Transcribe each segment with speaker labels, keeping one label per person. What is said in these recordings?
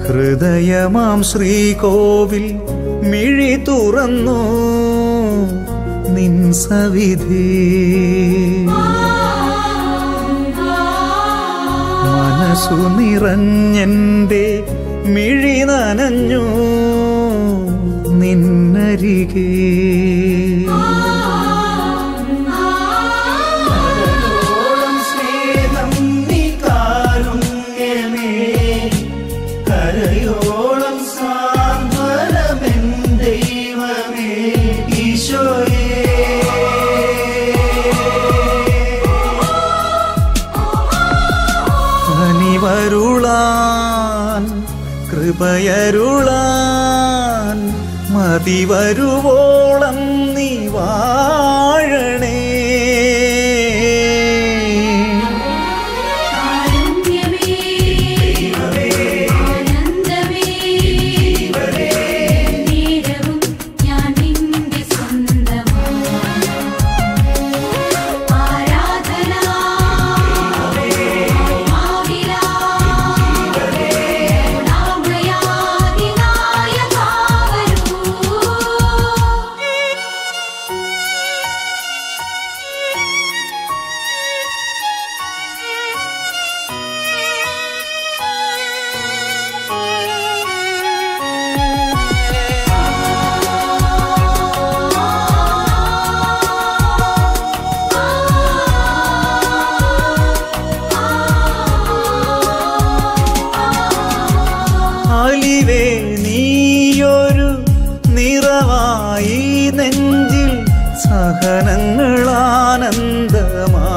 Speaker 1: ഹൃദയമാം ശ്രീകോവിൽ മിഴി തുറന്നു നിൻ സവിധേ മനസ്സു നിറഞ്ഞെന്റെ മിഴി നനഞ്ഞു നിന്നരികേ
Speaker 2: കരയോളം സ്നേഹം നീ കാരുണ്യമേ കരയോളം സാന്ത്വനമെൻ ദൈവമേ ഈശോയേ
Speaker 1: കനിവരുളാൻ കൃപയരുളാൻ മതി വരുവോളം നീ വാഴണേ
Speaker 3: കാരുണ്യമേ ആനന്ദമേ നേരവും ഞാൻ നിന്റെ സ്വന്തമാണ് ആരാധന ആവിലാ കരുണാമയാദിനായകാവരൂ
Speaker 1: അലിവേ നീയൊരു നിറവായി നെഞ്ചിൽ സഹനങ്ങളാനന്ദമാ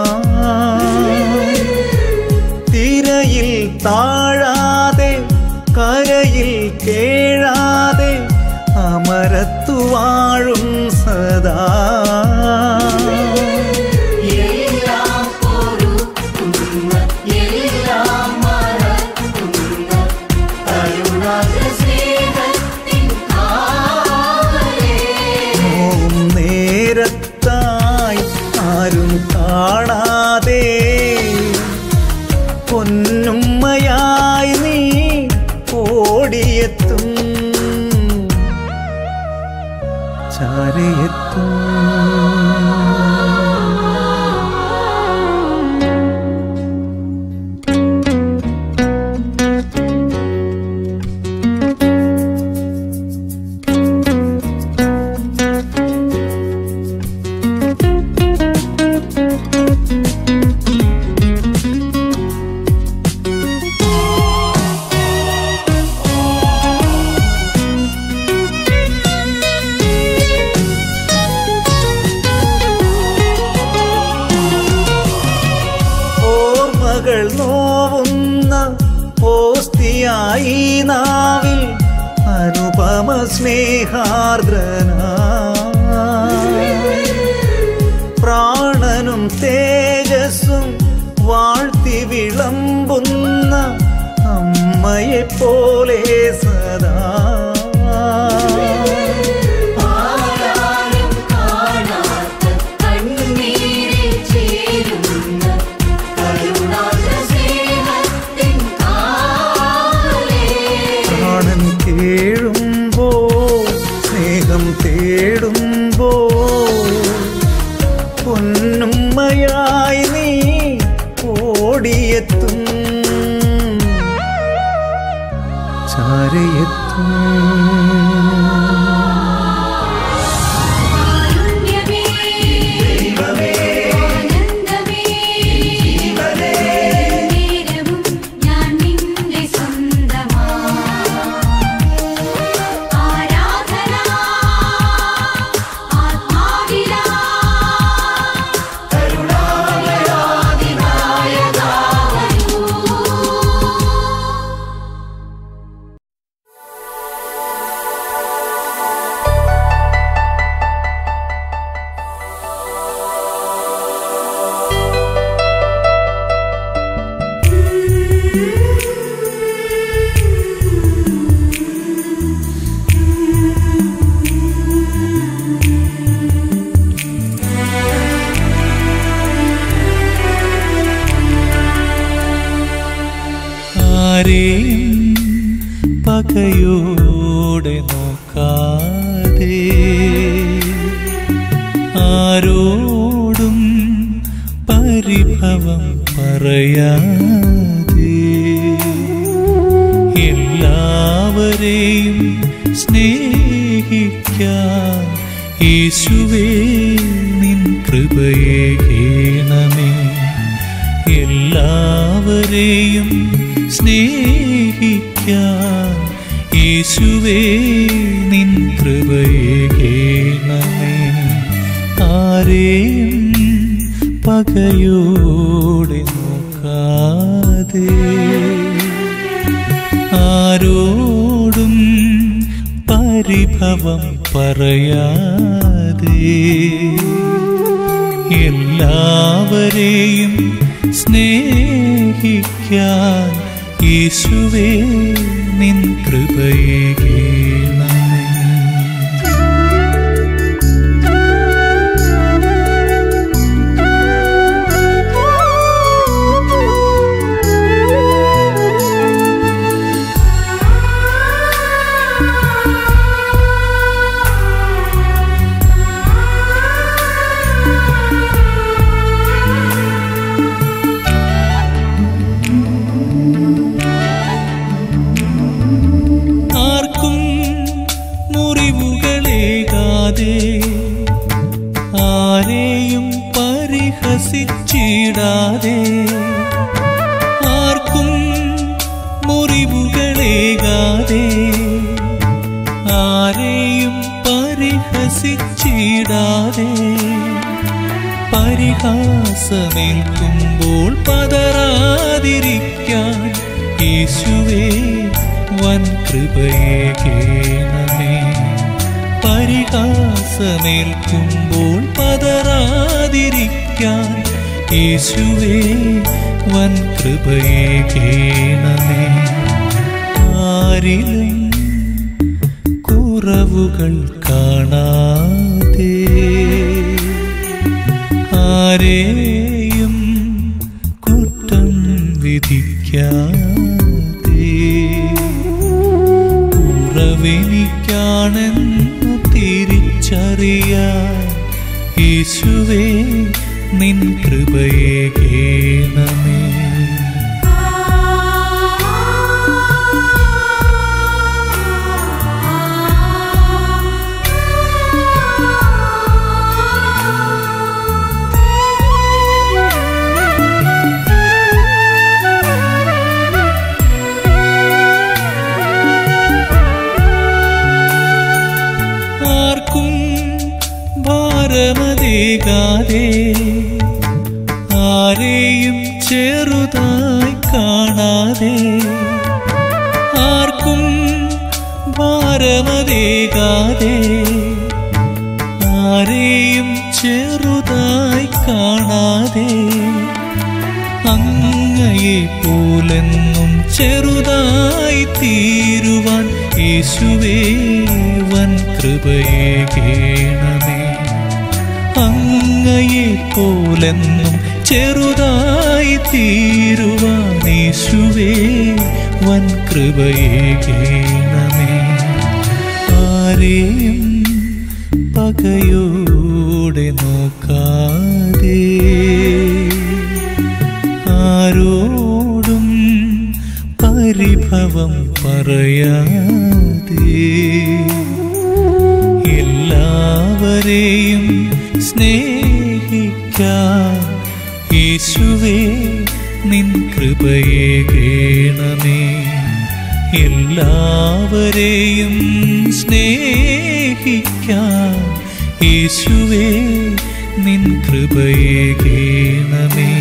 Speaker 1: തിരയിൽ താഴാതെ കരയിൽ കേഴാതെ അമരത്തു വാഴും സദാ
Speaker 3: എല്ലാം പൊറുക്കുന്ന എല്ലാം മറക്കുന്ന കരുണാർദ്ര സ്നേഹത്തിൻ കാവലേ
Speaker 1: നോവും നേരത്തായി ആരും കാണാതെ പൊന്നുമ്മയായി നീ ഓടിയെത്തും ചാരയെത്തും ഓർമ്മകൾ നോവുന്ന ഓസ്തിയായി നാവിൽ അനുപമ സ്നേഹാർദ്രന പ്രാണനും തേജസ്സും വാഴ്ത്തി വിളമ്പുന്ന അമ്മയെ പോലെ സദാ
Speaker 3: ആരാരും കാണാത്ത കണ്ണീരിൽ ചേരുന്ന കരുണാർദ്ര സ്നേഹത്തിൻ കാവലേ
Speaker 1: പ്രാണൻ കേഴുമ്പോ സ്നേഹം തേടുമ്പോ പൊന്നുമ്മയായി നീ ഓടിയെത്തും ചാരയെത്തും
Speaker 3: കാരുണ്യമേ ആനന്ദമേ നേരവും ഞാൻ നിന്റെ സ്വന്തമാണ് ആരാധന ആത്മാവിലാ കരുണാമയാദിനായകാവരൂ
Speaker 1: ആരെയും പകയോടെ നോക്കാതെ ആരോടും പരിഭവം പറയാതെ എല്ലാവരെയും സ്നേഹിക്കാൻ യേശുവേ നിൻ കൃപയെ കേണമേ എല്ലാവരെയും സ്നേഹിക്കാൻ യേശുവേ നിൻ കൃപയെ കേണമേ ആരെയും പകയോടെ നോക്കാതെ ആരോടും പരിഭവം പറയാതെ എല്ലാവരെയും സ്നേഹിക്കാൻ യേശുവേ നിൻ കൃപയെ കേണമേ ആർക്കും മുറിവുകളേകാതെ ആരെയും പരിഹസിച്ചിടാതെ ആർക്കും മുറിവുകളേകാതെ ആരെയും പരിഹസിച്ചിടാതെ പരിഹാസമേൽക്കുമ്പോൾ പതറാതിരിക്കാൻ യേശുവേ വൻ കൃപയെ കേണമേ പരിഹാസമേൽക്കുമ്പോൾ പതറാതിരിക്കാൻ യേശുവേ വൻ കൃപയെ കേണമേ ആരിലും കുറവുകൾ കാണാതെ ആരെയും കുറ്റം വിധിക്കാതെ കുറവെനിക്കാണെന്നു തിരിച്ചറിയാൻ യേശുവേ നിൻ കൃപയെ കേണമേ ആർക്കും ഭാരമതേകാതെ ആരെയും ചെറുതായി കാണാതെ ആർക്കും ഭാരമതേകാതെ ആരെയും ചെറുതായി കാണാതെ അങ്ങയെ പോലെന്നും ചെറുതായി തീരുവാൻ യേശുവേ വൻ കൃപയെ കേണമേ അങ്ങയെ പോലെന്നും ചെറുതായി തീരുവാൻ യേശുവേ വൻ കൃപയെ കേണമേ ആരെയും പകയോടെ നോക്കാതെ ആരോടും പരിഭവം പറയാതെ എല്ലാവരെയും സ്നേഹിക്കാൻ യേശുവേ നിൻ കൃപയെ കേണമേ എല്ലാവരെയും സ്നേഹിക്കാൻ യേശുവേ നിൻ കൃപയെ കേണമേ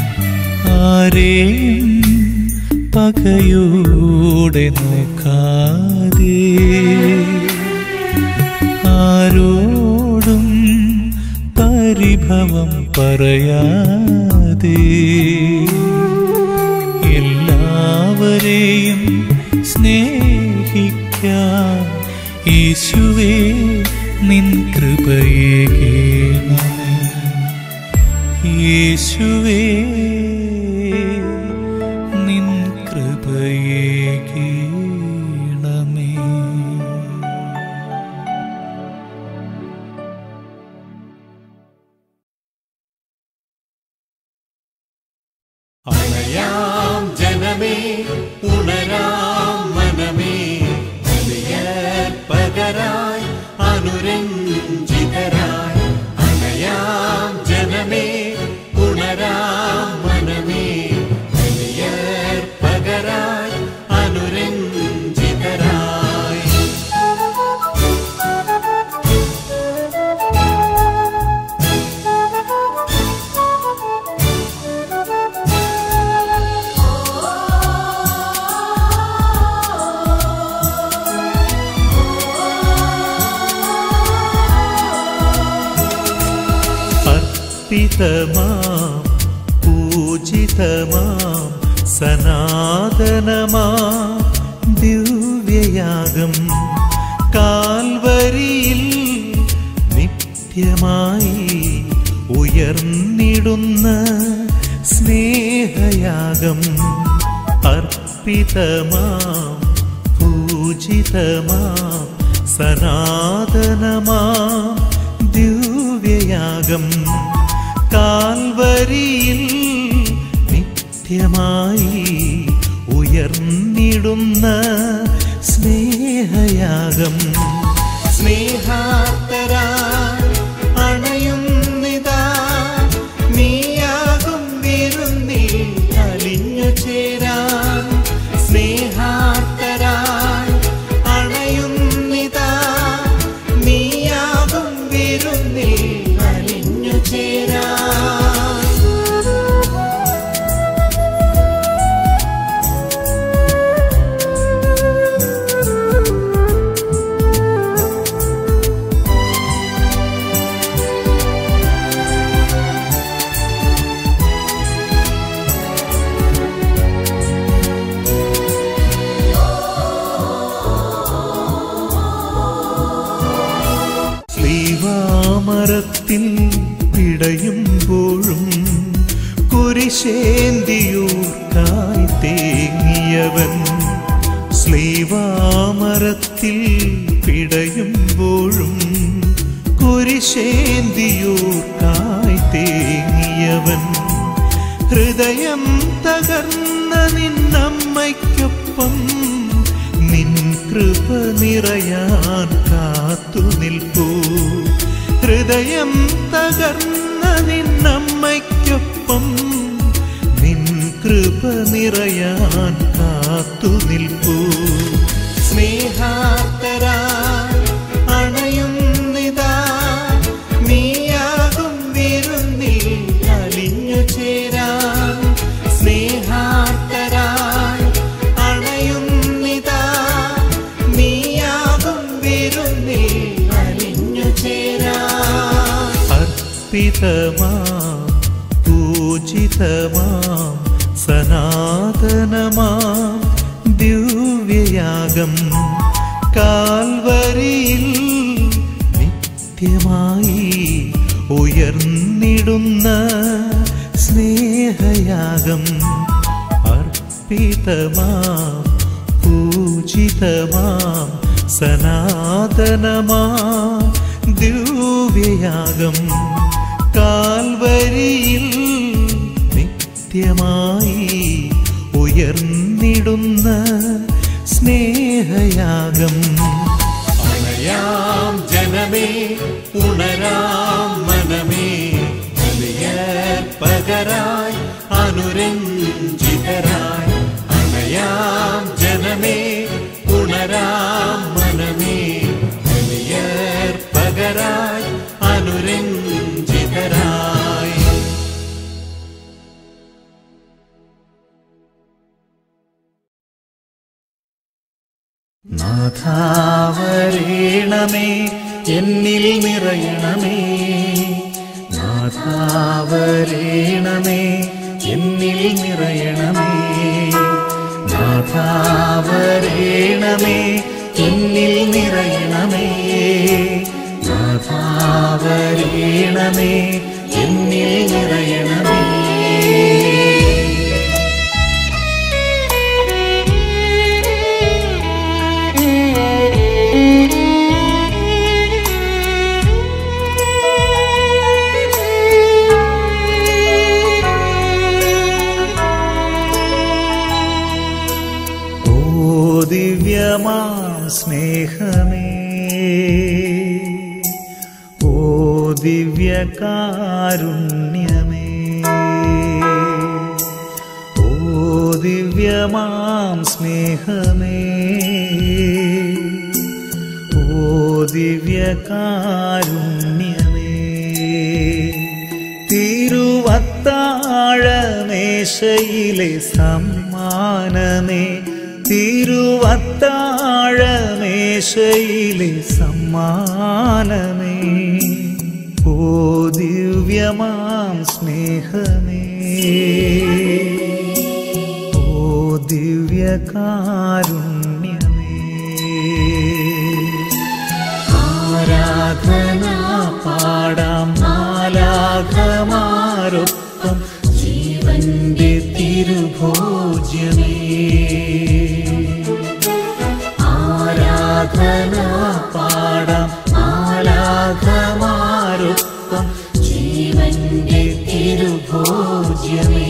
Speaker 1: ആരെയും പകയോടെ നോക്കാതെ ആരോടും പരിഭവം പറയാതെ എല്ലാവരെയും സ്നേഹിക്കാൻ യേശുവേ നിൻ കൃപയെ കേണമേ യേശുവേ നിൻ കൃപയെ കേണമേ
Speaker 4: അണയാം ജനമേ ഉണരാം മനമേ പകരായി അനുരഞ്ജിതരായി അണയാം ജനമേ ഉണരാം മനമേ പകരായി അനുരഞ്ജിതരായി
Speaker 1: അർപ്പിതമാം പൂജിതമാം സനാതനമാം ദിവ്യയാഗം കാൽവരിയിൽ നിത്യമായി ഉയർന്നിടുന്ന സ്നേഹയാഗം അർപ്പിതമാം പൂജിതമാം സനാതനമാം ദിവ്യയാഗം കാൽവരിയിൽ നിത്യമായി ഉയർന്നിടുന്ന സ്നേഹയാഗം സ്നേഹാത്തരായി അണയുന്നിതാ നീയാകും വിരുന്നിൽ അലിഞ്ഞു ചേരാൻ സ്നേഹാത്തരായി അണയുന്നിതാ നീയാകും വിരുന്നിൽ അലിഞ്ഞു ചേരാൻ ശ്രീവാമരത്തിൽ പിടയുമ്പോഴും കുരിശേന്തിയൂർക്കായി തേങ്ങിയവൻ ശ്രീവാമരത്തിൽ പിടയുമ്പോഴും കുരിശേന്തിയൂർക്കായി തേങ്ങിയവൻ ഹൃദയം തകർന്ന നിന്നമ്മയ്ക്കൊപ്പം നിൻ കൃപ നിറയാൻ കാത്തു നിൽപ്പൂ ഹൃദയം തകർന്ന നിന്നമ്മയ്ക്കൊപ്പം നിൻ കൃപ നിറയാൻ കാത്തു നിൽപ്പൂ സ്നേഹാത്തരായി അണയുന്നിതാ നീയാകും വിരുന്നിൽ അലിഞ്ഞു ചേരാൻ സ്നേഹാത്തരായി അണയുന്നിതാ നീയാകും വിരുന്നിൽ അലിഞ്ഞു ചേരാൻ അർപ്പിതമാം പൂജിതമാം സനാതനമാം ദിവ്യയാഗം കാൽവരിയിൽ നിത്യമായി ഉയർന്നിടുന്ന സ്നേഹയാഗം അർപ്പിതമാം പൂജിതമാം സനാതനമാം ദിവ്യയാഗം കാൽവരിയിൽ നിത്യമായി ഉയർന്നിടുന്ന സ്നേഹയാഗം
Speaker 4: അണയാം ജനമേ ഉണരാം മനമേ പകരായി അനുരഞ്ജിതരായി അണയാം ജനമേ ഉണരാം മനമേ പകരായി അനുരഞ്ജിതരായി
Speaker 1: നാഥാവരേണമേ എന്നിൽ നിറയണമേ നാഥാവരേണമേ എന്നിൽ നിറയണമേ നാഥാവരേണമേ എന്നിൽ നിറയണമേ നാഥാവരേണമേ എന്നിൽ നിറയണമേ
Speaker 3: Thank you.
Speaker 1: ദിവ്യമാം സ്നേഹമേ ഓ ദിവ്യകാരുണ്യമേ ഓ ദിവ്യമാം സ്നേഹമേ ഓ ദിവ്യകാരുണ്യമേ തിരുവത്താഴമേശയിലെ സമ്മാനമേ തിരുവത്താഴമേശയിലെ സമ്മാനമേ ഓ ദിവ്യമാം സ്നേഹമേ ഓ ദിവ്യകാരുണ്യമേ ആരാധന പാടാം മാലാഘമാരൊപ്പം ജീവന്റെ തിരുഭോജ്യമേ ആരാധന പാടാം മാലാഘമാരൊപ്പം ജീവന്റെ തിരുഭോജ്യമേ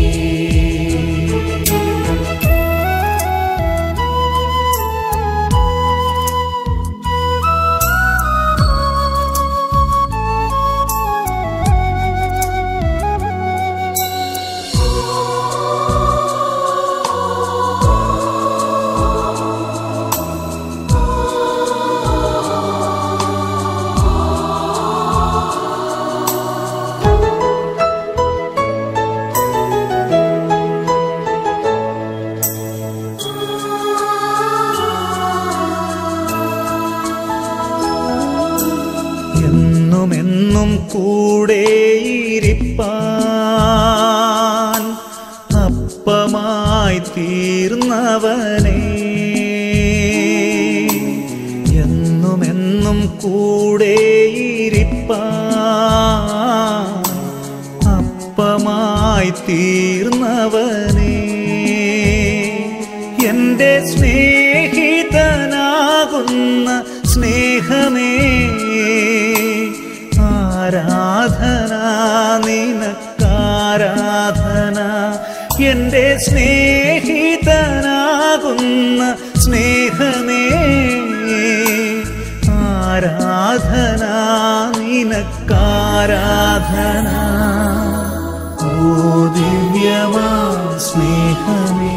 Speaker 1: എന്നുമെന്നും കൂടെയിരിപ്പാൻ അപ്പമായി തീർന്നവനേ എന്നുമെന്നും കൂടെയിരിപ്പാൻ അപ്പമായി തീർന്നവനേ എന്റെ സ്നേഹിതനാകുന്ന സ്നേഹമേ ആരാധന നിനക്കാരാധന എന്റെ സ്നേഹിതനാകുന്ന സ്നേഹമേ ആരാധന നിനക്കാരാധന ഓ ദിവ്യമാ സ്നേഹമേ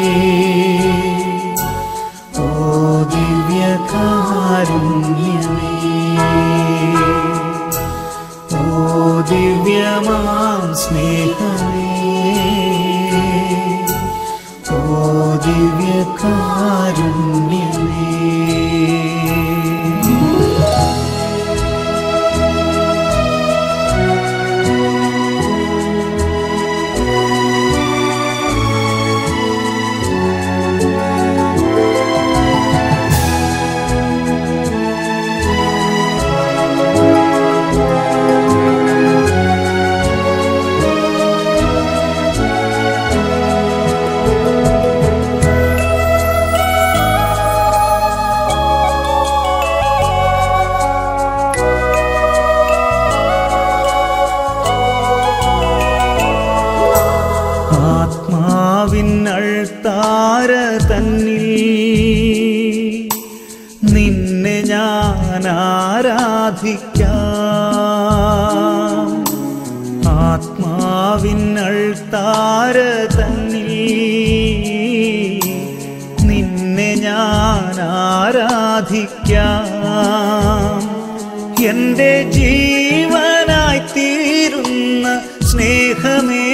Speaker 1: ഓ ദിവ്യകാരുണ്യമേ ഓ ദിവ്യമാം സ്നേഹമേ ഓ ദിവ്യകാരുണ്യമേ ആത്മാവിനൾത്താര തന്നിൽ നിന്നെ ഞാൻ ആരാധിക്കാം ആത്മാവിനൾത്താര തന്നിൽ നിന്നെ ഞാൻ ആരാധിക്കാം എന്റെ ജീവനായി തീരുന്ന സ്നേഹമേ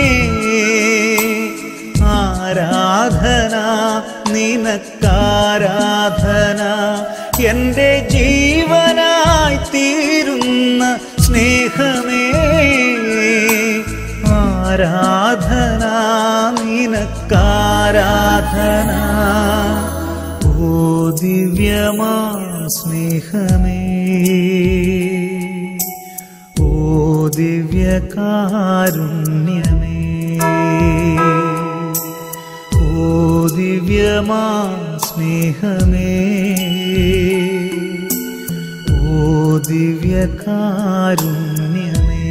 Speaker 1: ആരാധന നിനക്കാരാധന എന്റെ ജീവനായി തീരുന്ന സ്നേഹമേ ആരാധന നിനക്കാരാധന ഓ ദിവ്യമാ സ്നേഹമേ ഓ ദിവ്യകാരുണ്യമേ ഓ ദിവ്യമാ സ്നേഹമേ ഓ ദിവ്യകാരുണ്യമേ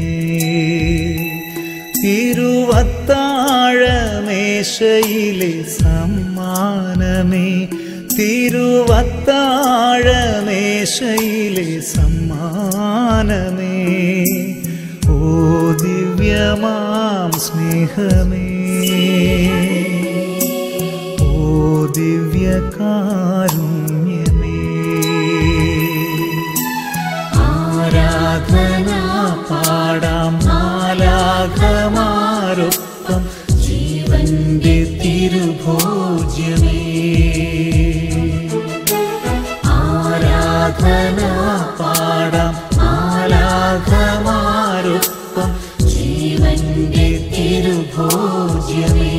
Speaker 1: തിരുവത്താഴമേശയിലെ സമ്മാനമേ തിരുവത്താഴമേശയിലെ സമ്മാനമേ ഓ ദിവ്യമാം സ്നേഹമേ ഓ ദിവ്യകാരുണ്യമേ ആരാധന പാടാം മാലാഘമാരൊപ്പം ജീവന്റെ തിരുഭോജ്യമേ ആരാധന പാടാം മാലാഘമാരൊപ്പം ജീവന്റെ തിരുഭോജ്യമേ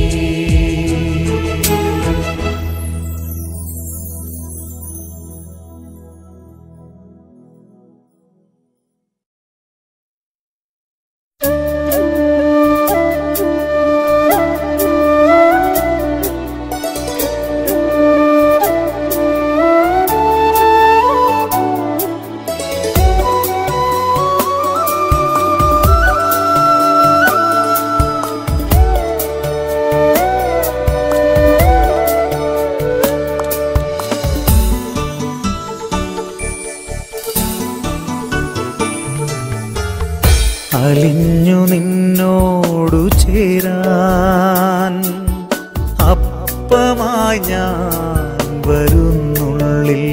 Speaker 1: അലിഞ്ഞു നിന്നോടു ചേരാൻ അപ്പമായി ഞാൻ വരുന്നുള്ളിൽ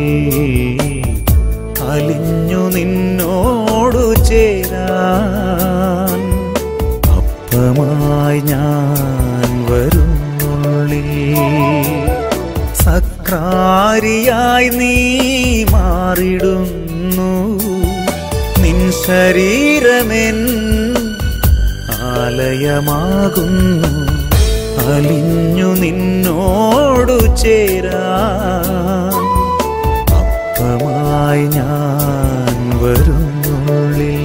Speaker 1: അലിഞ്ഞു നിന്നോടു ചേരാൻ അപ്പമായി ഞാൻ വരുന്നുള്ളിൽ സക്രാരിയായി നീ മാറിടുന്നു നിൻ ശരീരമെൻ ആലയമാകുന്നു അലിഞ്ഞു നിന്നോടു ചേരാൻ അപ്പമായി ഞാൻ വരുന്നുള്ളിൽ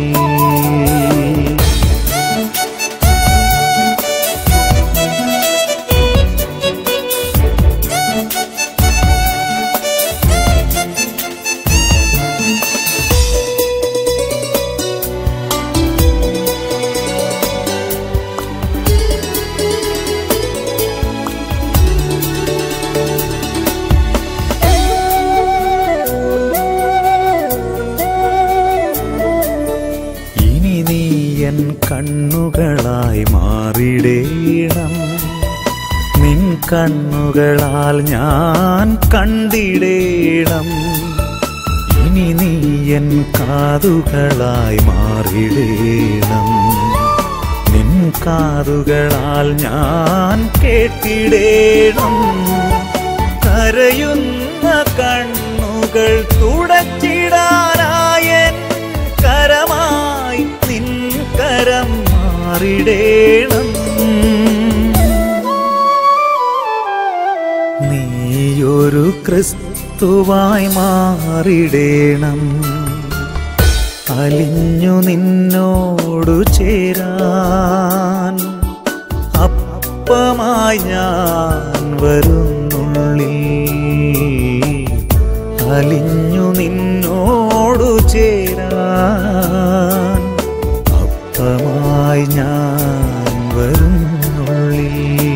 Speaker 1: ഇനി നീ എൻ കണ്ണുകളായി മാറിടേണം നിൻ കണ്ണുകളാൽ ഞാൻ കണ്ടിടേണം ഇനി നീ എൻ കാതുകളായി മാറിടേണം നിൻ കാതുകളാൽ ഞാൻ കേട്ടിടേണം കരയുന്ന കണ്ണുകൾ തുടച്ചിടാനായൻ കരമായി നിൻ കരം മാറിടേണം നീയൊരു ക്രിസ്തുവായി മാറിടേണം അലിഞ്ഞു നിന്നോടു ചേരാൻ അപ്പമായി ഞാൻ വരുന്നുള്ളിൽ അലിഞ്ഞു നിന്നോടു ചേരാൻ അപ്പമായി ഞാൻ വരുന്നുള്ളിൽ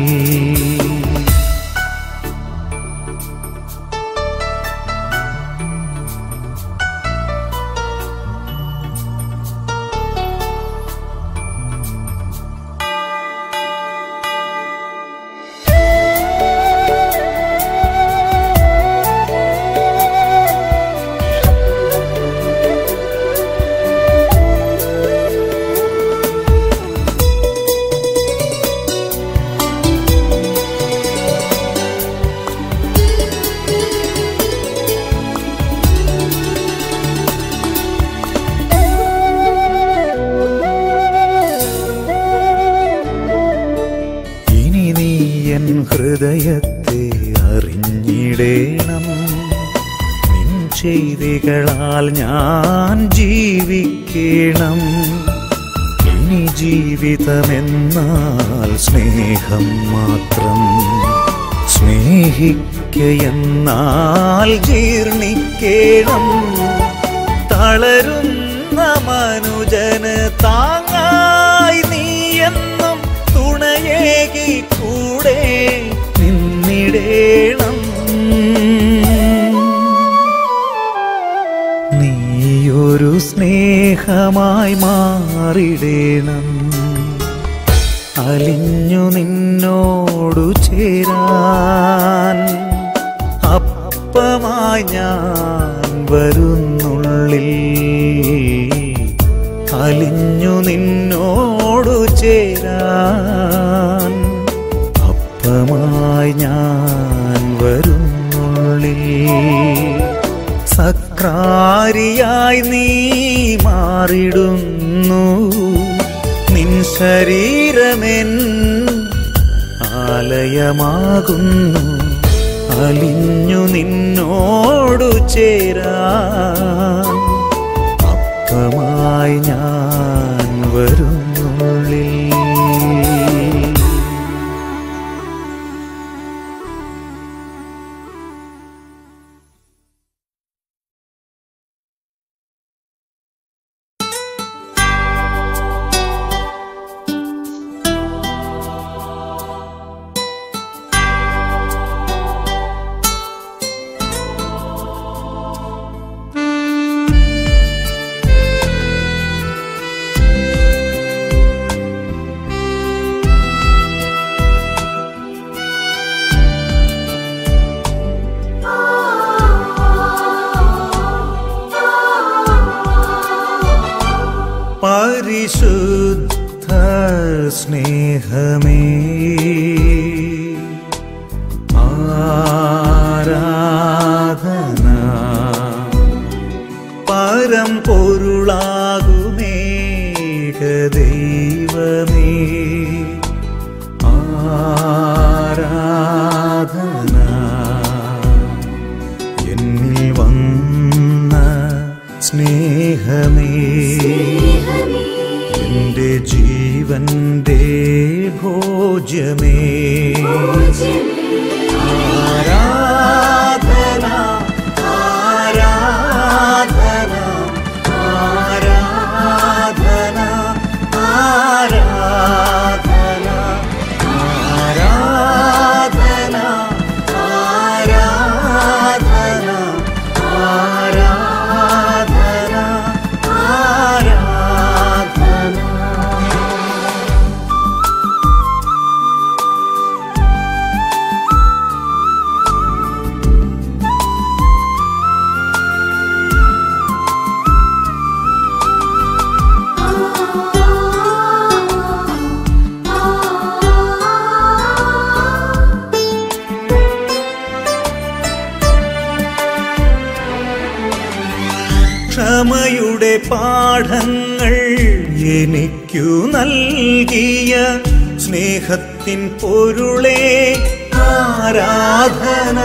Speaker 1: ഇനി നീ എൻ ഹൃദയത്തെ അറിഞ്ഞിടേണം നിൻ ചെയ്തികളാൽ ഞാൻ ജീവിക്കണം ഇനി ജീവിതമെന്നാൽ സ്നേഹം മാത്രം സ്നേഹിക്കയെന്നാൽ ജീർണിക്കണം തളരുന്ന മനുജന് താങ്ങായി നീയെന്നും തുണയേകി കൂടെ നിന്നിടേണം സ്നേഹമായി മാറിടേണം അലിഞ്ഞു നിന്നോടു ചേരാൻ അപ്പമായി ഞാൻ വരുന്നുള്ളിൽ അലിഞ്ഞു നിന്നോടു ചേരാൻ അപ്പമായി ഞാൻ വരുന്നുള്ളിൽ സക്രാരിയായി നീ മാറിടുന്നു നിൻ ശരീരമെൻ ആലയമാകുന്നു അലിഞ്ഞു നിന്നോടു ചേരാൻ അപ്പമായി ഞാൻ വരുന്നുള്ളിൽ പരിശുദ്ധ സ്നേഹമേ ആരാധന പരം പൊരുളാകുമേക ദൈവമേ ആരാധന എന്നിൽ വന്ന സ്നേഹമേ എന്റെ ജീവന്റെ ഭോജ്യമേ ആരാധന ആരാധന ആരാധന ആരാധന ആരാധന ആരാധന ആരാധന ആരാധന ക്ഷമയുടെ പാഠങ്ങൾ എനിക്കു നൽകിയ സ്നേഹത്തിൻ പൊരുളേ ആരാധന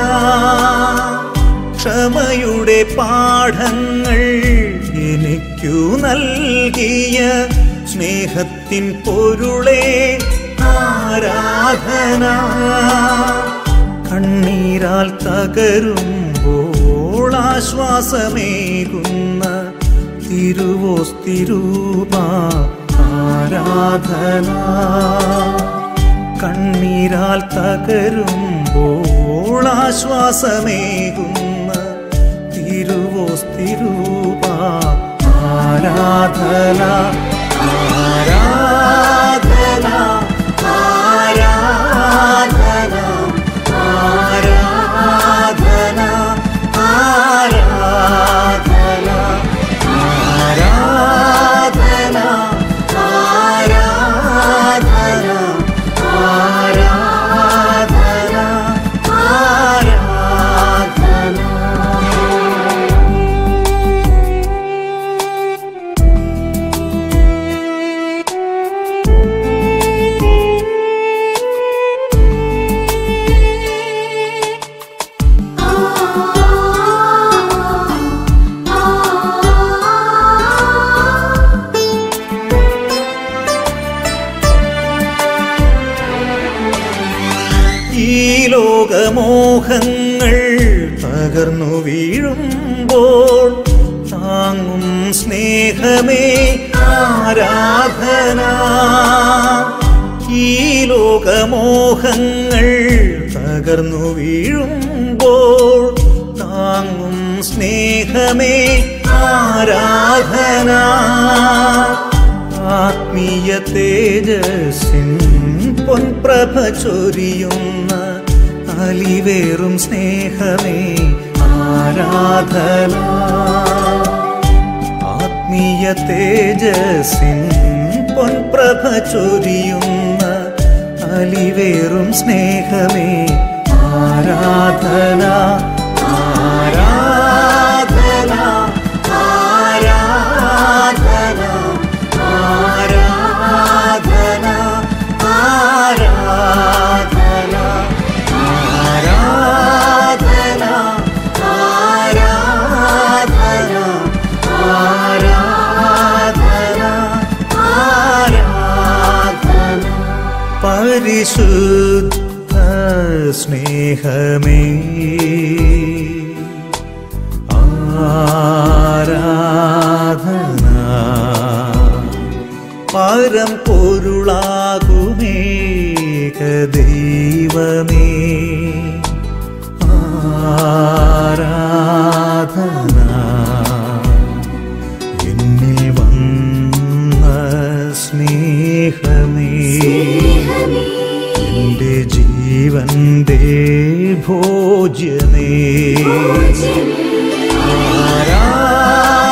Speaker 1: ക്ഷമയുടെ പാഠങ്ങൾ എനിക്കു നൽകിയ സ്നേഹത്തിൻ പൊരുളേ ആരാധന കണ്ണീരാൽ തകരുമ്പോൾ ആശ്വാസമേകുന്ന തിരുവോസ്തിരൂപ ആരാധന കണ്ണീരാൽ തകരുമ്പോൾ ആശ്വാസമേകുന്ന തിരുവോസ്തിരൂപ ആരാധന ആരാധന ആരാധന ആരാധന ആരാധന ആരാധന ആരാധന ആരാധന ആരാധന ഈ ലോകമോഹങ്ങൾ തകർന്നു വീഴുമ്പോൾ താങ്ങും സ്നേഹമേ ആരാധന ഈ ലോകമോഹങ്ങൾ തകർന്നു വീഴുമ്പോൾ താങ്ങും സ്നേഹമേ ആരാധന ആത്മീയ തേജസ്സിൻ പൊൻപ്രഭ ചൊരിയുന്ന അലിവേറും സ്നേഹമേ ആരാധന ആത്മീയ തേജസ്സിൻ പൊൻപ്രഭ ചൊരിയുന്ന അലിവേറും സ്നേഹമേ ആരാധന ആരാധന ആരാധന ആരാധന ആരാധന ആരാധന ആരാധന ആരാധന ആരാധന പരിശുദ്ധ സ്നേഹമേ ആരാധന പരം പൊരുളാകുമേക ദൈവമേ ആരാധന എന്നിൽ വന്ന സ്നേഹമേ എന്റെ ജീവന്റെ ഭോജ്യമേ ആരാധന